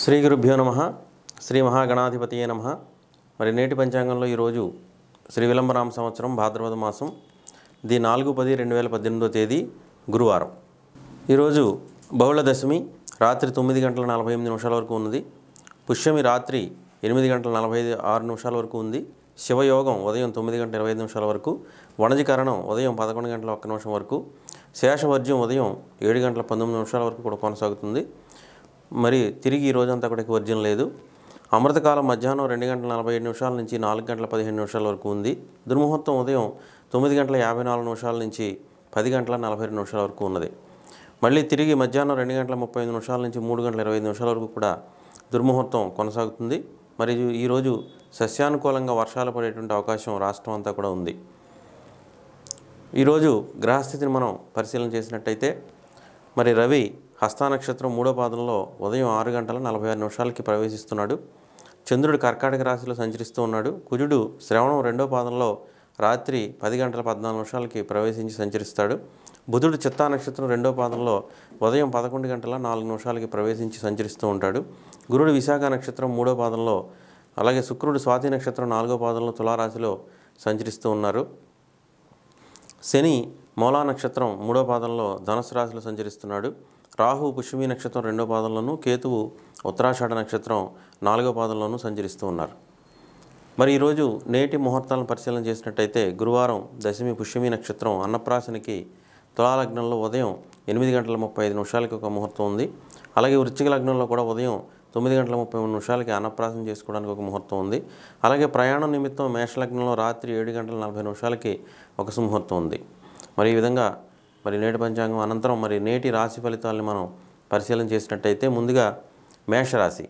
శ్రీ గురుభ్యో నమ శ్రీ మహాగణాధిపతియే నమ మరి నేటి పంచాంగంలో ఈరోజు శ్రీ విలంబరామ సంవత్సరం భాద్రపద మాసం ది నాలుగు పది రెండు వేల పద్దెనిమిదో తేదీ గురువారం ఈరోజు బహుళ దశమి రాత్రి తొమ్మిది గంటల నలభై ఎనిమిది నిమిషాల వరకు ఉన్నది పుష్యమి రాత్రి ఎనిమిది గంటల నలభై ఐదు ఆరు నిమిషాల వరకు ఉంది శివయోగం ఉదయం తొమ్మిది గంటల ఇరవై ఐదు నిమిషాల వరకు వణజీకరణం ఉదయం పదకొండు గంటల ఒక్క నిమిషం వరకు శేషవర్జ్యం ఉదయం ఏడు గంటల పంతొమ్మిది నిమిషాల వరకు కూడా కొనసాగుతుంది మరి తిరిగి ఈ రోజంతా కూడా వర్జ్యం లేదు అమృతకాలం మధ్యాహ్నం రెండు గంటల నలభై ఏడు నిమిషాల నుంచి నాలుగు గంటల పదిహేను నిమిషాల వరకు ఉంది దుర్ముహూర్తం ఉదయం తొమ్మిది గంటల యాభై నాలుగు నిమిషాల నుంచి పది గంటల నలభై రెండు నిమిషాల వరకు ఉన్నది మళ్ళీ తిరిగి మధ్యాహ్నం రెండు గంటల ముప్పై ఐదు నిమిషాల నుంచి మూడు గంటల ఇరవై ఐదు నిమిషాల వరకు కూడా దుర్ముహూర్తం కొనసాగుతుంది మరియు ఈరోజు సస్యానుకూలంగా వర్షాలు పడేటువంటి అవకాశం రాష్ట్రం అంతా కూడా ఉంది ఈరోజు గ్రహస్థితిని మనం పరిశీలన చేసినట్టయితే మరి రవి హస్తా నక్షత్రం మూడో పాదంలో ఉదయం ఆరు గంటల నలభై ఆరు నిమిషాలకి ప్రవేశిస్తున్నాడు చంద్రుడు కర్కాటక రాశిలో సంచరిస్తూ ఉన్నాడు కుజుడు శ్రవణం రెండో పాదంలో రాత్రి పది గంటల పద్నాలుగు నిమిషాలకి ప్రవేశించి సంచరిస్తాడు బుధుడు చిత్తా నక్షత్రం రెండో పాదంలో ఉదయం పదకొండు గంటల నాలుగు నిమిషాలకి ప్రవేశించి సంచరిస్తూ ఉంటాడు గురుడు విశాఖ నక్షత్రం మూడో పాదంలో అలాగే శుక్రుడు స్వాతి నక్షత్రం నాలుగో పాదంలో తులారాశిలో సంచరిస్తూ ఉన్నారు శని మూలా నక్షత్రం మూడో పాదంలో ధనుసు రాశిలో సంచరిస్తున్నాడు రాహు పుష్యమి నక్షత్రం రెండో పాదంలోను కేతువు ఉత్తరాషాఢ నక్షత్రం నాలుగో పాదంలోనూ సంచరిస్తూ ఉన్నారు మరి ఈరోజు నేటి ముహూర్తాలను పరిశీలన చేసినట్టయితే గురువారం దశమి పుష్యమి నక్షత్రం అన్నప్రాసనకి తులాలగ్నంలో ఉదయం ఎనిమిది గంటల ముప్పై ఐదు నిమిషాలకి ఒక ముహూర్తం ఉంది అలాగే వృశ్చిక లగ్నంలో కూడా ఉదయం తొమ్మిది గంటల ముప్పై మూడు నిమిషాలకి అన్నప్రాసన చేసుకోవడానికి ఒక ముహూర్తం ఉంది అలాగే ప్రయాణం నిమిత్తం మేషలగ్నంలో రాత్రి ఏడు గంటల నలభై నిమిషాలకి ఒక సుముహూర్తం ఉంది మరి ఈ విధంగా మరి నేటి పంచాంగం అనంతరం మరి నేటి రాశి ఫలితాలను మనం పరిశీలన చేసినట్టయితే ముందుగా మేషరాశి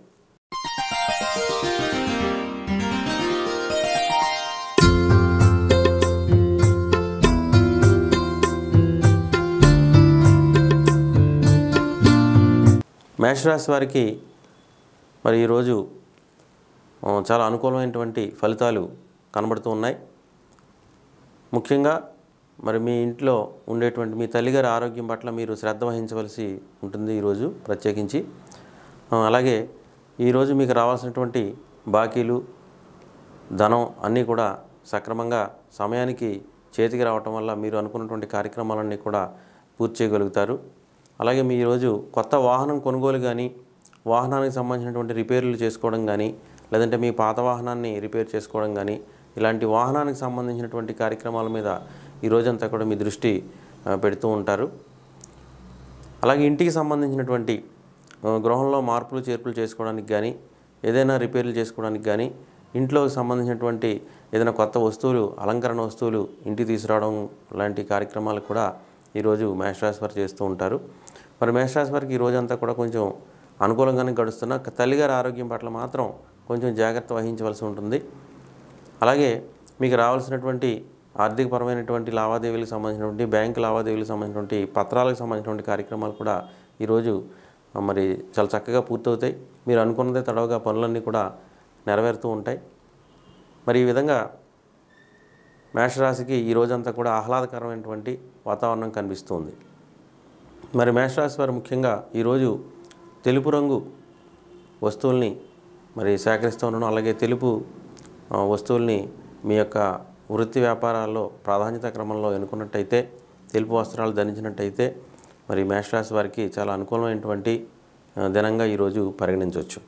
మేషరాశి వారికి మరి ఈరోజు ఆ, చాలా అనుకూలమైనటువంటి ఫలితాలు కనబడుతూ ఉన్నాయి ముఖ్యంగా మరి మీ ఇంట్లో ఉండేటువంటి మీ తల్లిగారి ఆరోగ్యం పట్ల మీరు శ్రద్ధ వహించవలసి ఉంటుంది ఈరోజు ప్రత్యేకించి ఆ, అలాగే ఈరోజు మీకు రావాల్సినటువంటి బాకీలు ధనం అన్నీ కూడా సక్రమంగా సమయానికి చేతికి రావటం వల్ల మీరు అనుకున్నటువంటి కార్యక్రమాలన్నీ కూడా పూర్తి చేయగలుగుతారు అలాగే మీ ఈరోజు కొత్త వాహనం కొనుగోలు కానీ వాహనానికి సంబంధించినటువంటి రిపేర్లు చేసుకోవడం కానీ లేదంటే మీ పాత వాహనాన్ని రిపేర్ చేసుకోవడం కానీ ఇలాంటి వాహనానికి సంబంధించినటువంటి కార్యక్రమాల మీద ఈ రోజంతా కూడా మీ దృష్టి ఆ, పెడుతూ ఉంటారు అలాగే ఇంటికి సంబంధించినటువంటి ఆ, గృహంలో మార్పులు చేర్పులు చేసుకోవడానికి కానీ ఏదైనా రిపేర్లు చేసుకోవడానికి కానీ ఇంట్లోకి సంబంధించినటువంటి ఏదైనా కొత్త వస్తువులు అలంకరణ వస్తువులు ఇంటికి తీసుకురావడం లాంటి కార్యక్రమాలు కూడా ఈరోజు మేషరాశి వారు చేస్తూ ఉంటారు మరి మేషరాశి వారికి ఈ రోజంతా కూడా కొంచెం అనుకూలంగానే గడుస్తున్న తల్లిగారి ఆరోగ్యం పట్ల మాత్రం కొంచెం జాగ్రత్త వహించవలసి ఉంటుంది అలాగే మీకు రావాల్సినటువంటి ఆర్థికపరమైనటువంటి లావాదేవీలకు సంబంధించినటువంటి బ్యాంకు లావాదేవీలకు సంబంధించినటువంటి పత్రాలకు సంబంధించినటువంటి కార్యక్రమాలు కూడా ఈరోజు ఆ, మరి చాలా చక్కగా పూర్తవుతాయి మీరు అనుకున్నదే తడవగా పనులన్నీ కూడా నెరవేరుతూ ఉంటాయి మరి ఈ విధంగా మేషరాశికి ఈ రోజంతా కూడా ఆహ్లాదకరమైనటువంటి వాతావరణం కనిపిస్తుంది మరి మేషరాశి వారు ముఖ్యంగా ఈరోజు తెలుపు రంగు వస్తువుల్ని మరి సేకరిస్తూ ఉండడం అలాగే తెలుపు ఆ, వస్తువుల్ని మీ యొక్క వృత్తి వ్యాపారాల్లో ప్రాధాన్యత క్రమంలో ఎన్నుకున్నట్టయితే తెలుపు వస్త్రాలు ధరించినట్టయితే మరి మేషరాశి వారికి చాలా అనుకూలమైనటువంటి ఆ, దినంగా ఈరోజు పరిగణించవచ్చు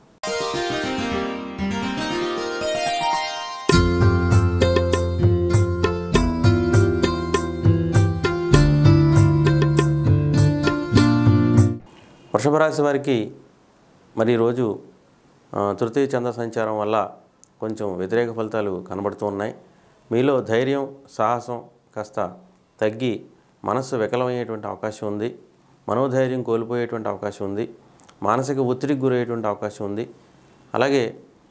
వృషభ రాశి వారికి మరి ఈరోజు ఆ, తృతీయ చంద్ర సంచారం వల్ల కొంచెం వ్యతిరేక ఫలితాలు కనబడుతూ ఉన్నాయి మీలో ధైర్యం సాహసం కాస్త తగ్గి మనస్సు వికలమయ్యేటువంటి అవకాశం ఉంది మనోధైర్యం కోల్పోయేటువంటి అవకాశం ఉంది మానసిక ఒత్తిడికి గురయ్యేటువంటి అవకాశం ఉంది అలాగే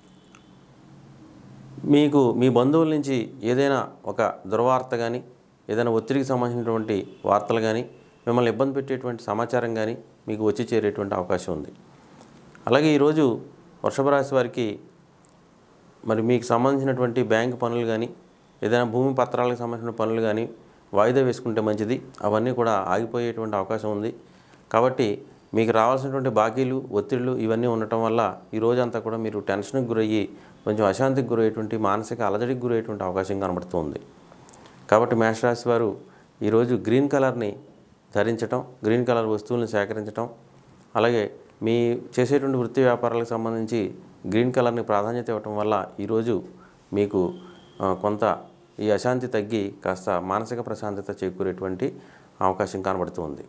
మీకు మీ బంధువుల నుంచి ఏదైనా ఒక దుర్వార్త కానీ ఏదైనా ఒత్తిడికి సంబంధించినటువంటి వార్తలు కానీ మిమ్మల్ని ఇబ్బంది పెట్టేటువంటి సమాచారం కానీ మీకు వచ్చి చేరేటువంటి అవకాశం ఉంది అలాగే ఈరోజు వృషభ రాశి వారికి మరి మీకు సంబంధించినటువంటి బ్యాంక్ పనులు కానీ ఏదైనా భూమి పత్రాలకు సంబంధించిన పనులు కానీ వాయిదా వేసుకుంటే మంచిది అవన్నీ కూడా ఆగిపోయేటువంటి అవకాశం ఉంది కాబట్టి మీకు రావాల్సినటువంటి బాకీలు ఒత్తిళ్ళు ఇవన్నీ ఉండటం వల్ల ఈ రోజంతా కూడా మీరు టెన్షన్కి గురయ్యి కొంచెం అశాంతికి గురయ్యేటువంటి మానసిక అలజడికి గురయ్యేటువంటి అవకాశం కనబడుతుంది కాబట్టి మేషరాశి వారు ఈరోజు గ్రీన్ కలర్ని ధరించటం గ్రీన్ కలర్ వస్తువులను సేకరించటం అలాగే మీ చేసేటువంటి వృత్తి వ్యాపారాలకు సంబంధించి గ్రీన్ కలర్ని ప్రాధాన్యత ఇవ్వటం వల్ల ఈరోజు మీకు ఆ, కొంత ఈ అశాంతి తగ్గి కాస్త మానసిక ప్రశాంతత చేకూరేటువంటి అవకాశం కనబడుతుంది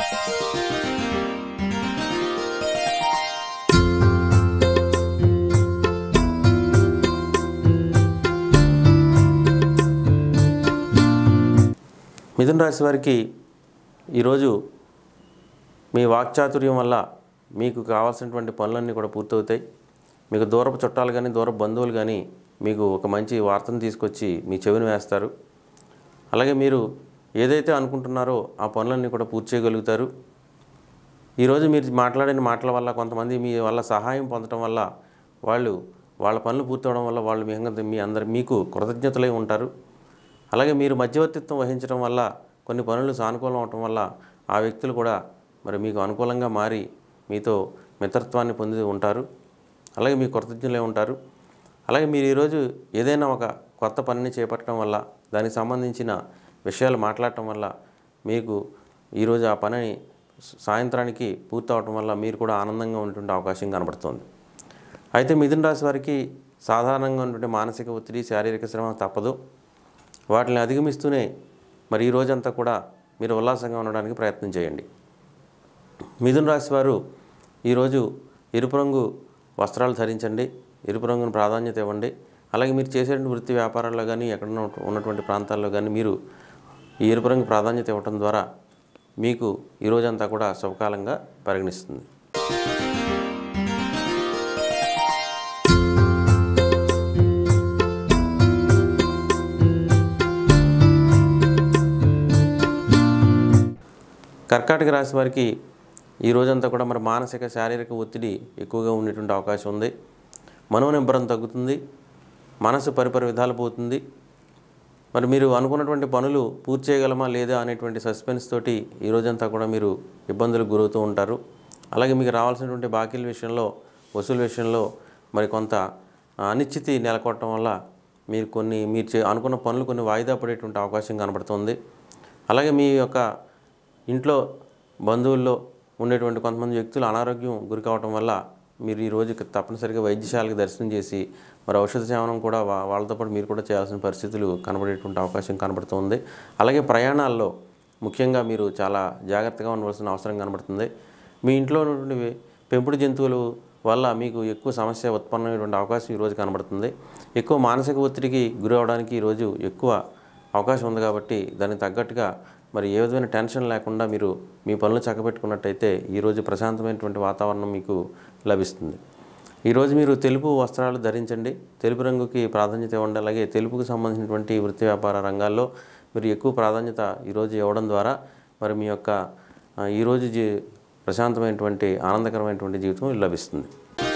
మిథున రాశి వారికి ఈరోజు మీ వాక్చాతుర్యం వల్ల మీకు కావాల్సినటువంటి పనులన్నీ కూడా పూర్తవుతాయి మీకు దూరపు చుట్టాలు కానీ దూరపు బంధువులు కానీ మీకు ఒక మంచి వార్తను తీసుకొచ్చి మీ చెవిని వేస్తారు అలాగే మీరు ఏదైతే అనుకుంటున్నారో ఆ పనులన్నీ కూడా పూర్తి చేయగలుగుతారు ఈరోజు మీరు మాట్లాడిన మాటల వల్ల కొంతమంది మీ వల్ల సహాయం పొందడం వల్ల వాళ్ళు వాళ్ళ పనులు పూర్తవడం వల్ల వాళ్ళు మీ అంగ- మీ అందరి మీకు కృతజ్ఞతలై ఉంటారు అలాగే మీరు మధ్యవర్తిత్వం వహించడం వల్ల కొన్ని పనులు సానుకూలం అవటం వల్ల ఆ వ్యక్తులు కూడా మరి మీకు అనుకూలంగా మారి మీతో మిత్రత్వాన్ని పొంది ఉంటారు అలాగే మీ కృతజ్ఞులై ఉంటారు అలాగే మీరు ఈరోజు ఏదైనా ఒక కొత్త పనిని చేపట్టడం వల్ల దానికి సంబంధించిన విషయాలు మాట్లాడటం వల్ల మీకు ఈరోజు ఆ పనిని సాయంత్రానికి పూర్తి అవటం వల్ల మీరు కూడా ఆనందంగా ఉంటుండే అవకాశం కనబడుతుంది అయితే మిథున రాశి వారికి సాధారణంగా ఉన్నటువంటి మానసిక ఒత్తిడి శారీరక శ్రమ తప్పదు వాటిని అధిగమిస్తూనే మరి ఈ రోజంతా కూడా మీరు ఉల్లాసంగా ఉండడానికి ప్రయత్నం చేయండి మిథున రాశి వారు ఈరోజు ఎరుపు రంగు వస్త్రాలు ధరించండి ఎరుపు రంగును ప్రాధాన్యత ఇవ్వండి అలాగే మీరు చేసేటువంటి వృత్తి వ్యాపారాల్లో కానీ ఎక్కడ ఉన్నటువంటి ప్రాంతాల్లో కానీ మీరు ఈ ఎరుపు రంగు ప్రాధాన్యత ఇవ్వడం ద్వారా మీకు ఈ రోజంతా కూడా శుభకాలంగా పరిగణిస్తుంది కర్కాటక రాశి వారికి ఈ రోజంతా కూడా మరి మానసిక శారీరక ఒత్తిడి ఎక్కువగా ఉండేటువంటి అవకాశం ఉంది మనోనిబ్బరం తగ్గుతుంది మనసు పరిపరి విధాలు పోతుంది మరి మీరు అనుకున్నటువంటి పనులు పూర్తి చేయగలమా లేదా అనేటువంటి సస్పెన్స్ తోటి ఈ రోజంతా కూడా మీరు ఇబ్బందులకు గురవుతూ ఉంటారు అలాగే మీకు రావాల్సినటువంటి బాకీల విషయంలో వసూలు విషయంలో మరి కొంత అనిశ్చితి నెలకొట్టడం వల్ల మీరు కొన్ని మీరు చే అనుకున్న పనులు కొన్ని వాయిదా పడేటువంటి అవకాశం కనబడుతుంది అలాగే మీ యొక్క ఇంట్లో బంధువుల్లో ఉండేటువంటి కొంతమంది వ్యక్తులు అనారోగ్యం గురి కావటం వల్ల మీరు ఈ రోజు తప్పనిసరిగా వైద్యశాలకు దర్శనం చేసి మరి ఔషధ సేవనం కూడా వా- వాళ్ళతో పాటు మీరు కూడా చేయాల్సిన పరిస్థితులు కనబడేటువంటి అవకాశం కనబడుతుంది అలాగే ప్రయాణాల్లో ముఖ్యంగా మీరు చాలా జాగ్రత్తగా ఉండవలసిన అవసరం కనబడుతుంది మీ ఇంట్లో ఉన్నటువంటి పెంపుడు జంతువులు వల్ల మీకు ఎక్కువ సమస్య ఉత్పన్నమైనటువంటి అవకాశం ఈరోజు కనబడుతుంది ఎక్కువ మానసిక ఒత్తిడికి గురి అవడానికి ఈరోజు ఎక్కువ అవకాశం ఉంది కాబట్టి దానికి తగ్గట్టుగా మరి ఏ విధమైన టెన్షన్ లేకుండా మీరు మీ పనులు చక్కబెట్టుకున్నట్టయితే ఈరోజు ప్రశాంతమైనటువంటి వాతావరణం మీకు లభిస్తుంది ఈరోజు మీరు తెలుపు వస్త్రాలు ధరించండి తెలుపు రంగుకి ప్రాధాన్యత ఇవ్వండి అలాగే తెలుపుకు సంబంధించినటువంటి వృత్తి వ్యాపార రంగాల్లో మీరు ఎక్కువ ప్రాధాన్యత ఈరోజు ఇవ్వడం ద్వారా మరి మీ యొక్క ఆ, ఈరోజు జీ ప్రశాంతమైనటువంటి ఆనందకరమైనటువంటి జీవితం లభిస్తుంది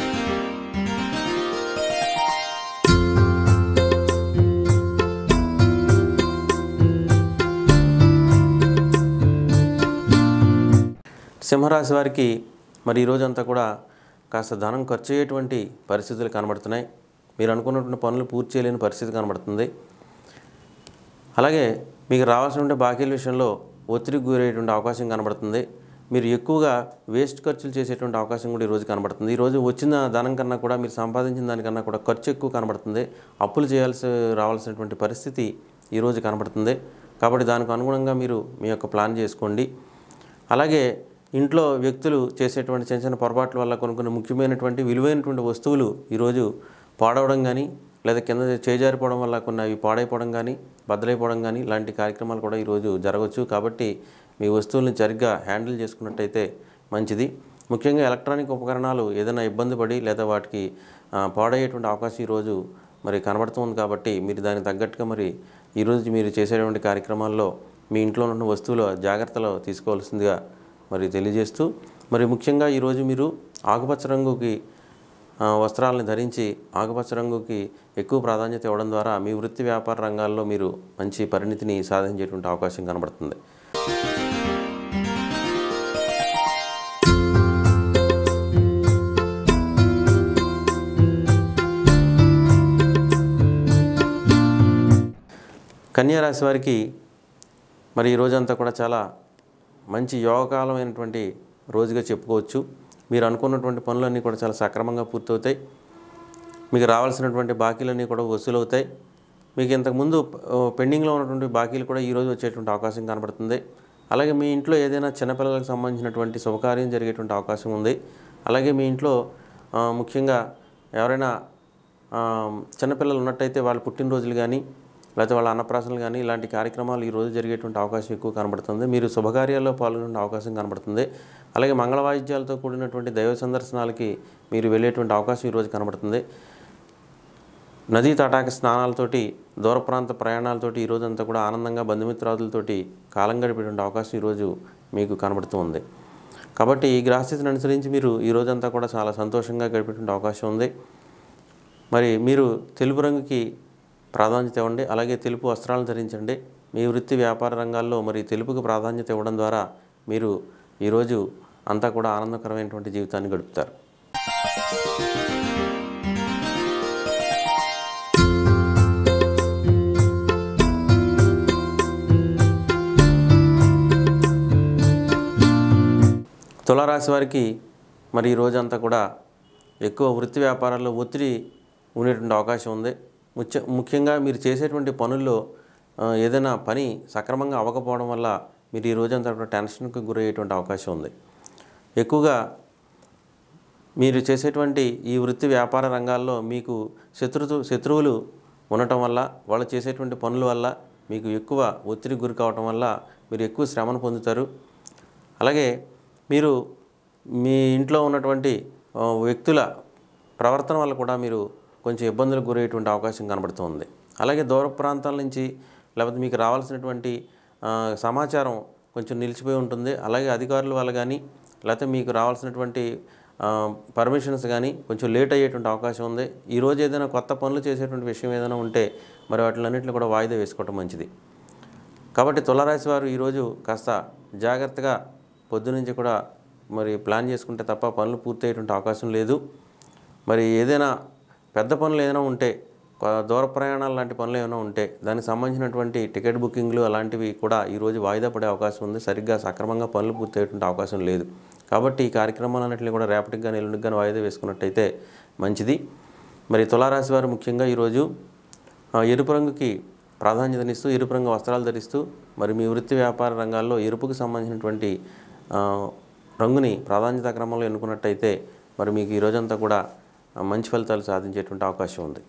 సింహరాశి వారికి మరి ఈ రోజంతా కూడా కాస్త ధనం ఖర్చు అయ్యేటువంటి పరిస్థితులు కనబడుతున్నాయి మీరు అనుకున్నటువంటి పనులు పూర్తి చేయలేని పరిస్థితి కనబడుతుంది అలాగే మీకు రావాల్సిన బాకీల విషయంలో ఒత్తిడికి గురయ్యేటువంటి అవకాశం కనబడుతుంది మీరు ఎక్కువగా వేస్ట్ ఖర్చులు చేసేటువంటి అవకాశం కూడా ఈరోజు కనబడుతుంది ఈరోజు వచ్చిన ధనం కన్నా కూడా మీరు సంపాదించిన దానికన్నా కూడా ఖర్చు ఎక్కువ కనబడుతుంది అప్పులు చేయాల్సి రావాల్సినటువంటి పరిస్థితి ఈరోజు కనబడుతుంది కాబట్టి దానికి అనుగుణంగా మీరు మీ యొక్క ప్లాన్ చేసుకోండి అలాగే ఇంట్లో వ్యక్తులు చేసేటువంటి చిన్న చిన్న పొరపాట్ల వల్ల కొన్ని కొన్ని ముఖ్యమైనటువంటి విలువైనటువంటి వస్తువులు ఈరోజు పాడవడం కానీ లేదా కింద చేజారిపోవడం వల్ల కొన్ని అవి పాడైపోవడం కానీ బద్దలైపోవడం కానీ ఇలాంటి కార్యక్రమాలు కూడా ఈరోజు జరగవచ్చు కాబట్టి మీ వస్తువుల్ని సరిగ్గా హ్యాండిల్ చేసుకున్నట్టయితే మంచిది ముఖ్యంగా ఎలక్ట్రానిక్ ఉపకరణాలు ఏదైనా ఇబ్బంది పడి లేదా వాటికి ఆ, పాడయ్యేటువంటి అవకాశం ఈరోజు మరి కనబడుతుంది కాబట్టి మీరు దానికి తగ్గట్టుగా మరి ఈరోజు మీరు చేసేటువంటి కార్యక్రమాల్లో మీ ఇంట్లో ఉన్న వస్తువులు జాగ్రత్తలు తీసుకోవాల్సిందిగా మరి తెలియజేస్తూ మరి ముఖ్యంగా ఈరోజు మీరు ఆకుపచ్చ రంగుకి ఆ, వస్త్రాలను ధరించి ఆకుపచ్చ రంగుకి ఎక్కువ ప్రాధాన్యత ఇవ్వడం ద్వారా మీ వృత్తి వ్యాపార రంగాల్లో మీరు మంచి పరిణితిని సాధించేటువంటి అవకాశం కనబడుతుంది కన్యా రాశి వారికి మరి ఈ రోజంతా కూడా చాలా మంచి యోగకాలమైనటువంటి రోజుగా చెప్పుకోవచ్చు మీరు అనుకున్నటువంటి పనులన్నీ కూడా చాలా సక్రమంగా పూర్తవుతాయి మీకు రావాల్సినటువంటి బాకీలన్నీ కూడా వసూలవుతాయి మీకు ఇంతకుముందు ఆ, పెండింగ్లో ఉన్నటువంటి బాకీలు కూడా ఈరోజు వచ్చేటువంటి అవకాశం కనబడుతుంది అలాగే మీ ఇంట్లో ఏదైనా చిన్నపిల్లలకు సంబంధించినటువంటి శుభకార్యం జరిగేటువంటి అవకాశం ఉంది అలాగే మీ ఇంట్లో ఆ, ముఖ్యంగా ఎవరైనా ఆ, చిన్నపిల్లలు ఉన్నట్టయితే వాళ్ళ పుట్టినరోజులు కానీ లేకపోతే వాళ్ళ అన్నప్రాసనలు కానీ ఇలాంటి కార్యక్రమాలు ఈరోజు జరిగేటువంటి అవకాశం ఎక్కువ కనబడుతుంది మీరు శుభకార్యాల్లో పాల్గొనే అవకాశం కనబడుతుంది అలాగే మంగళ వాయిద్యాలతో కూడినటువంటి దైవ సందర్శనాలకి మీరు వెళ్ళేటువంటి అవకాశం ఈరోజు కనబడుతుంది నదీ తటాక స్నానాలతోటి దూర ప్రాంత ప్రయాణాలతోటి ఈ రోజంతా కూడా ఆనందంగా బంధుమిత్రాదులతోటి కాలం గడిపేటువంటి అవకాశం ఈరోజు మీకు కనబడుతూ ఉంది కాబట్టి ఈ గ్రహస్థితిని అనుసరించి మీరు ఈ రోజంతా కూడా చాలా సంతోషంగా గడిపేటువంటి అవకాశం ఉంది మరి మీరు తెలుపు రంగుకి ప్రాధాన్యత ఇవ్వండి అలాగే తెలుపు వస్త్రాలను ధరించండి మీ వృత్తి వ్యాపార రంగాల్లో మరి తెలుపుకి ప్రాధాన్యత ఇవ్వడం ద్వారా మీరు ఈరోజు అంతా కూడా ఆనందకరమైనటువంటి జీవితాన్ని గడుపుతారు తులారాశి వారికి మరి ఈ రోజంతా కూడా ఎక్కువ వృత్తి వ్యాపారాల్లో ఒత్తిడి ఉండేటువంటి అవకాశం ఉంది ముఖ్య ముఖ్యంగా మీరు చేసేటువంటి పనుల్లో ఆ, ఏదైనా పని సక్రమంగా అవ్వకపోవడం వల్ల మీరు ఈ రోజంతా కూడా టెన్షన్కి గురయ్యేటువంటి అవకాశం ఉంది ఎక్కువగా మీరు చేసేటువంటి ఈ వృత్తి వ్యాపార రంగాల్లో మీకు శత్రు శత్రువులు ఉండటం వల్ల వాళ్ళు చేసేటువంటి పనుల వల్ల మీకు ఎక్కువ ఒత్తిడి గురి కావటం వల్ల మీరు ఎక్కువ శ్రమను పొందుతారు అలాగే మీరు మీ ఇంట్లో ఉన్నటువంటి ఆ, వ్యక్తుల ప్రవర్తన వల్ల కూడా మీరు కొంచెం ఇబ్బందులకు గురయ్యేటువంటి అవకాశం కనబడుతుంది అలాగే దూర ప్రాంతాల నుంచి లేకపోతే మీకు రావాల్సినటువంటి ఆ, సమాచారం కొంచెం నిలిచిపోయి ఉంటుంది అలాగే అధికారుల వల్ల కానీ లేకపోతే మీకు రావాల్సినటువంటి పర్మిషన్స్ కానీ కొంచెం లేట్ అయ్యేటువంటి అవకాశం ఉంది ఈరోజు ఏదైనా కొత్త పనులు చేసేటువంటి విషయం ఏదైనా ఉంటే మరి వాటిలన్నింటినీ కూడా వాయిదా వేసుకోవటం మంచిది కాబట్టి తులారాశి వారు ఈరోజు కాస్త జాగ్రత్తగా పొద్దునుంచి కూడా మరి ప్లాన్ చేసుకుంటే తప్ప పనులు పూర్తయ్యేటువంటి అవకాశం లేదు మరి ఏదైనా పెద్ద పనులు ఏదైనా ఉంటే కొ- దూర ప్రయాణాలు లాంటి పనులు ఏమైనా ఉంటే దానికి సంబంధించినటువంటి టికెట్ బుకింగ్లు అలాంటివి కూడా ఈరోజు వాయిదా పడే అవకాశం ఉంది సరిగ్గా సక్రమంగా పనులు పూర్తయ్యేటువంటి అవకాశం లేదు కాబట్టి ఈ కార్యక్రమాలన్నింటినీ కూడా రేపటికి కానీ ఎల్లుండికి కానీ వాయిదా వేసుకున్నట్టయితే మంచిది మరి తులారాశి వారు ముఖ్యంగా ఈరోజు ఆ, ఎరుపు రంగుకి ప్రాధాన్యతనిస్తూ ఎరుపు రంగు వస్త్రాలు ధరిస్తూ మరి మీ వృత్తి వ్యాపార రంగాల్లో ఎరుపుకి సంబంధించినటువంటి ఆ, రంగుని ప్రాధాన్యత క్రమంలో ఎన్నుకున్నట్టయితే మరి మీకు ఈ రోజంతా కూడా ఆ, మంచి ఫలితాలు సాధించేటువంటి అవకాశం ఉంది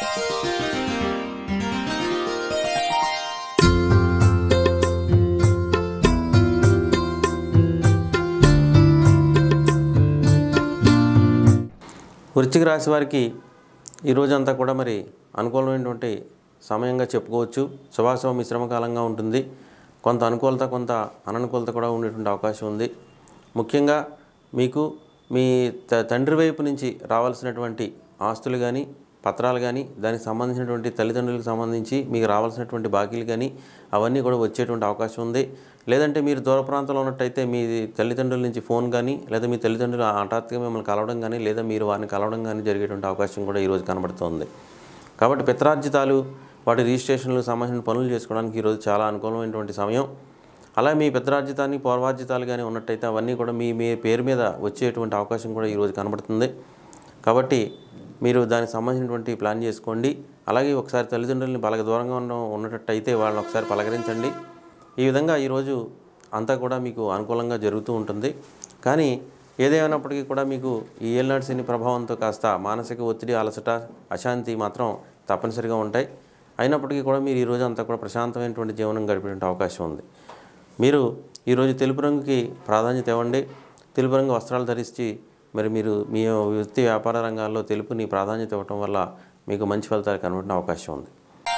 వృశ్చిక రాశి వారికి ఈ రోజంతా కూడా మరి అనుకూలమైనటువంటి సమయంగా చెప్పుకోవచ్చు శుభాశుభ మిశ్రమ కాలంగా ఉంటుంది కొంత అనుకూలత కొంత అననుకూలత కూడా ఉండేటువంటి అవకాశం ఉంది ముఖ్యంగా మీకు మీ త- తండ్రి వైపు నుంచి రావాల్సినటువంటి ఆస్తులు కానీ పత్రాలు కానీ దానికి సంబంధించినటువంటి తల్లిదండ్రులకు సంబంధించి మీకు రావాల్సినటువంటి బాకీలు కానీ అవన్నీ కూడా వచ్చేటువంటి అవకాశం ఉంది లేదంటే మీరు దూర ప్రాంతంలో ఉన్నట్టయితే మీ తల్లిదండ్రుల నుంచి ఫోన్ కానీ లేదా మీ తల్లిదండ్రులు హఠాత్తుగా మిమ్మల్ని కలవడం కానీ లేదా మీరు వారిని కలవడం కానీ జరిగేటువంటి అవకాశం కూడా ఈరోజు కనబడుతోంది కాబట్టి పిత్రార్జితాలు వాటి రిజిస్ట్రేషన్లకు సంబంధించిన పనులు చేసుకోవడానికి ఈరోజు చాలా అనుకూలమైనటువంటి సమయం అలా మీ పిత్రార్జితాన్ని పూర్వార్జితాలు కానీ ఉన్నట్టయితే అవన్నీ కూడా మీ మీ పేరు మీద వచ్చేటువంటి అవకాశం కూడా ఈరోజు కనబడుతుంది కాబట్టి మీరు దానికి సంబంధించినటువంటి ప్లాన్ చేసుకోండి అలాగే ఒకసారి తల్లిదండ్రులని బాగా దూరంగా ఉన్న ఉన్నట్టయితే వాళ్ళని ఒకసారి పలకరించండి ఈ విధంగా ఈరోజు అంతా కూడా మీకు అనుకూలంగా జరుగుతూ ఉంటుంది కానీ ఏదేమైనప్పటికీ కూడా మీకు ఈ ఏళ్ళనాటి శని ప్రభావంతో కాస్త మానసిక ఒత్తిడి అలసట అశాంతి మాత్రం తప్పనిసరిగా ఉంటాయి అయినప్పటికీ కూడా మీరు ఈరోజు అంతా కూడా ప్రశాంతమైనటువంటి జీవనం గడిపే అవకాశం ఉంది మీరు ఈరోజు తెలుపు రంగుకి ప్రాధాన్యత ఇవ్వండి తెలుపు రంగు వస్త్రాలు ధరించి మరి మీరు మీ వృత్తి వ్యాపార రంగాల్లో తెలుపుని ప్రాధాన్యత ఇవ్వటం వల్ల మీకు మంచి ఫలితాలు కనబడిన అవకాశం ఉంది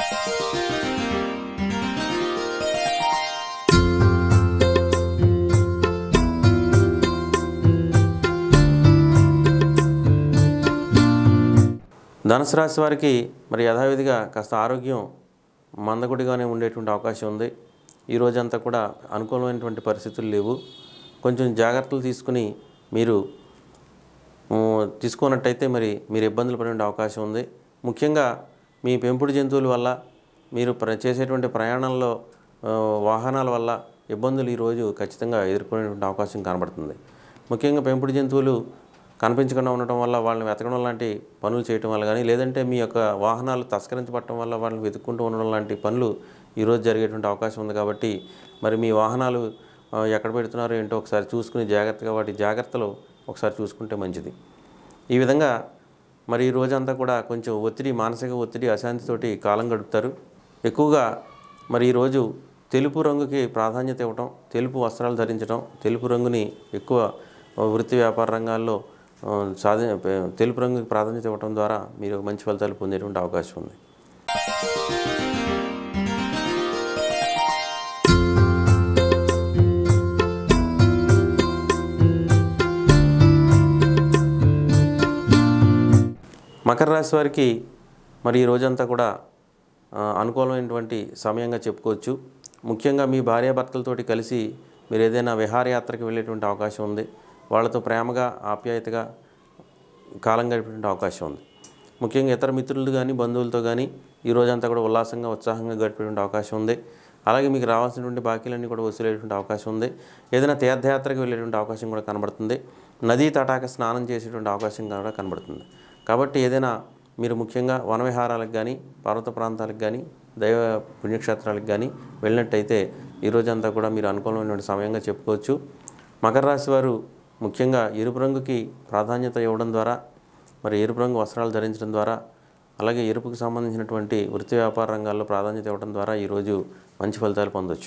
ధనుసు రాశి వారికి మరి యథావిధిగా కాస్త ఆరోగ్యం మందకొడిగానే ఉండేటువంటి అవకాశం ఉంది ఈ రోజంతా కూడా అనుకూలమైనటువంటి పరిస్థితులు లేవు కొంచెం జాగ్రత్తలు తీసుకుని మీరు ఉమ్, తీసుకున్నట్టయితే మరి మీరు ఇబ్బందులు పడే అవకాశం ఉంది ముఖ్యంగా మీ పెంపుడు జంతువుల వల్ల మీరు ప్ర చేసేటువంటి ప్రయాణంలో ఆ, వాహనాల వల్ల ఇబ్బందులు ఈరోజు ఖచ్చితంగా ఎదుర్కొనేటువంటి అవకాశం కనబడుతుంది ముఖ్యంగా పెంపుడు జంతువులు కనిపించకుండా ఉండటం వల్ల వాళ్ళని వెతకడం లాంటి పనులు చేయటం వల్ల కానీ లేదంటే మీ యొక్క వాహనాలు తస్కరించబడటం వల్ల వాళ్ళని వెతుక్కుంటూ ఉండడం లాంటి పనులు ఈరోజు జరిగేటువంటి అవకాశం ఉంది కాబట్టి మరి మీ వాహనాలు ఆ, ఎక్కడ పెడుతున్నారో ఏంటో ఒకసారి చూసుకుని జాగ్రత్తగా వాటి జాగ్రత్తలు ఒకసారి చూసుకుంటే మంచిది ఈ విధంగా మరి ఈ రోజంతా కూడా కొంచెం ఒత్తిడి మానసిక ఒత్తిడి అశాంతితోటి కాలం గడుపుతారు ఎక్కువగా మరి ఈరోజు తెలుపు రంగుకి ప్రాధాన్యత ఇవ్వటం తెలుపు వస్త్రాలు ధరించడం తెలుపు రంగుని ఎక్కువ ఆ, వృత్తి వ్యాపార రంగాల్లో ఆ, సాధి తెలుపు రంగుకి ప్రాధాన్యత ఇవ్వటం ద్వారా మీరు మంచి ఫలితాలు పొందేటువంటి అవకాశం ఉంది మకర రాశి వారికి మరి ఈ రోజంతా కూడా ఆ, అనుకూలమైనటువంటి సమయంగా చెప్పుకోవచ్చు ముఖ్యంగా మీ భార్యాభర్తలతోటి కలిసి మీరు ఏదైనా విహారయాత్రకు వెళ్ళేటువంటి అవకాశం ఉంది వాళ్ళతో ప్రేమగా ఆప్యాయతగా కాలం గడిపేటువంటి అవకాశం ఉంది ముఖ్యంగా ఇతర మిత్రులు కానీ బంధువులతో కానీ ఈ రోజంతా కూడా ఉల్లాసంగా ఉత్సాహంగా గడిపేటువంటి అవకాశం ఉంది అలాగే మీకు రావాల్సినటువంటి బాకీలన్నీ కూడా వసూలయ్యేటువంటి అవకాశం ఉంది ఏదైనా తీర్థయాత్రకు వెళ్ళేటువంటి అవకాశం కూడా కనబడుతుంది నదీ తటాక స్నానం చేసేటువంటి అవకాశం కూడా కనబడుతుంది కాబట్టి ఏదైనా మీరు ముఖ్యంగా వనవిహారాలకు కానీ పర్వత ప్రాంతాలకు కానీ దైవ పుణ్యక్షేత్రాలకు కానీ వెళ్ళినట్టయితే ఈ రోజంతా కూడా మీరు అనుకూలమైనటువంటి సమయంగా చెప్పుకోవచ్చు మకర రాశి వారు ముఖ్యంగా ఎరుపు రంగుకి ప్రాధాన్యత ఇవ్వడం ద్వారా మరి ఎరుపు రంగు వస్త్రాలు ధరించడం ద్వారా అలాగే ఎరుపుకి సంబంధించినటువంటి వృత్తి వ్యాపార రంగాల్లో ప్రాధాన్యత ఇవ్వడం ద్వారా ఈరోజు మంచి ఫలితాలు పొందొచ్చు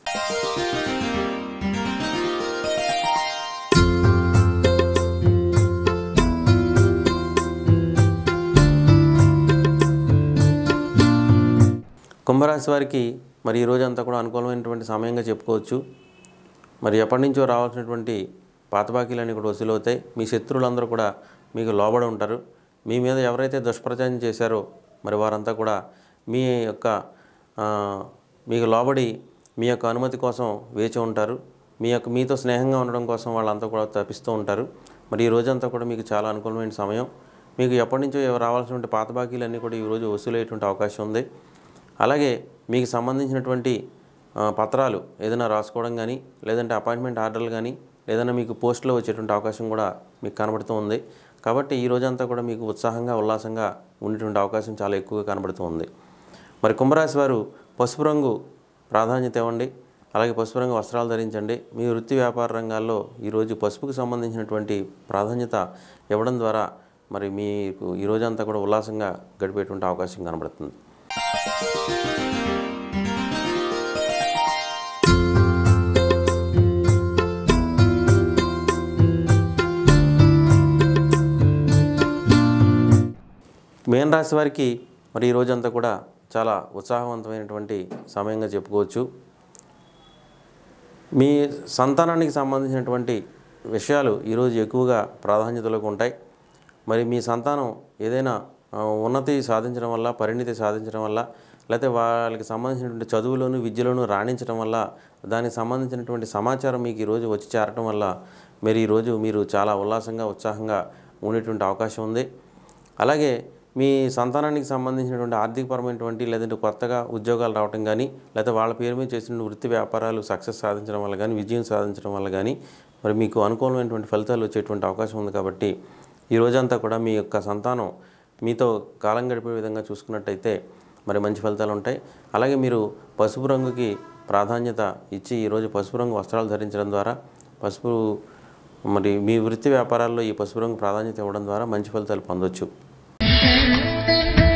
కుంభరాశి వారికి మరి ఈ రోజంతా కూడా అనుకూలమైనటువంటి సమయంగా చెప్పుకోవచ్చు మరి ఎప్పటి నుంచో రావాల్సినటువంటి పాత బాకీలన్నీ కూడా వసూలవుతాయి మీ శత్రువులందరూ కూడా మీకు లోబడి ఉంటారు మీ మీద ఎవరైతే దుష్ప్రచారం చేశారో మరి వారంతా కూడా మీ యొక్క ఆ, మీకు లోబడి మీ యొక్క అనుమతి కోసం వేచి ఉంటారు మీ యొక్క మీతో స్నేహంగా ఉండడం కోసం వాళ్ళంతా కూడా తప్పిస్తూ ఉంటారు మరి ఈ రోజంతా కూడా మీకు చాలా అనుకూలమైన సమయం మీకు ఎప్పటి నుంచో రావాల్సినటువంటి పాత బాకీలన్నీ కూడా ఈరోజు వసూలయ్యేటువంటి అవకాశం ఉంది అలాగే మీకు సంబంధించినటువంటి ఆ, పత్రాలు ఏదైనా రాసుకోవడం కానీ లేదంటే అపాయింట్మెంట్ ఆర్డర్లు కానీ ఏదైనా మీకు పోస్టులో వచ్చేటువంటి అవకాశం కూడా మీకు కనబడుతూ ఉంది కాబట్టి ఈ రోజంతా కూడా మీకు ఉత్సాహంగా ఉల్లాసంగా ఉండేటువంటి అవకాశం చాలా ఎక్కువగా కనబడుతూ ఉంది మరి కుంభరాశి వారు పసుపు రంగు ప్రాధాన్యత ఇవ్వండి అలాగే పసుపు రంగు వస్త్రాలు ధరించండి మీ వృత్తి వ్యాపార రంగాల్లో ఈరోజు పసుపుకు సంబంధించినటువంటి ప్రాధాన్యత ఇవ్వడం ద్వారా మరి మీకు ఈ రోజంతా కూడా ఉల్లాసంగా గడిపేటువంటి అవకాశం కనబడుతుంది మేన్ రాశి వారికి మరి ఈ రోజంతా కూడా చాలా ఉత్సాహవంతమైనటువంటి సమయంగా చెప్పుకోవచ్చు మీ సంతానానికి సంబంధించినటువంటి విషయాలు ఈరోజు ఎక్కువగా ప్రాధాన్యతలోకి ఉంటాయి మరి మీ సంతానం ఏదైనా ఆ, ఉన్నతి సాధించడం వల్ల పరిణితి సాధించడం వల్ల లేకపోతే వాళ్ళకి సంబంధించినటువంటి చదువులోను విద్యలోను రాణించడం వల్ల దానికి సంబంధించినటువంటి సమాచారం మీకు ఈరోజు వచ్చి చేరటం వల్ల మీరు ఈరోజు మీరు చాలా ఉల్లాసంగా ఉత్సాహంగా ఉండేటువంటి అవకాశం ఉంది అలాగే మీ సంతానానికి సంబంధించినటువంటి ఆర్థికపరమైనటువంటి లేదంటే కొత్తగా ఉద్యోగాలు రావటం కానీ లేకపోతే వాళ్ళ పేరు మీద చేసిన వృత్తి వ్యాపారాలు సక్సెస్ సాధించడం వల్ల కానీ విజయం సాధించడం వల్ల కానీ మరి మీకు అనుకూలమైనటువంటి ఫలితాలు వచ్చేటువంటి అవకాశం ఉంది కాబట్టి ఈ రోజంతా కూడా మీ యొక్క సంతానం మీతో కాలం గడిపే విధంగా చూసుకున్నట్టయితే మరి మంచి ఫలితాలు ఉంటాయి అలాగే మీరు పసుపు రంగుకి ప్రాధాన్యత ఇచ్చి ఈరోజు పసుపు రంగు వస్త్రాలు ధరించడం ద్వారా పసుపు మరి మీ వృత్తి వ్యాపారాల్లో ఈ పసుపు రంగు ప్రాధాన్యత ఇవ్వడం ద్వారా మంచి ఫలితాలు పొందొచ్చు Thank you.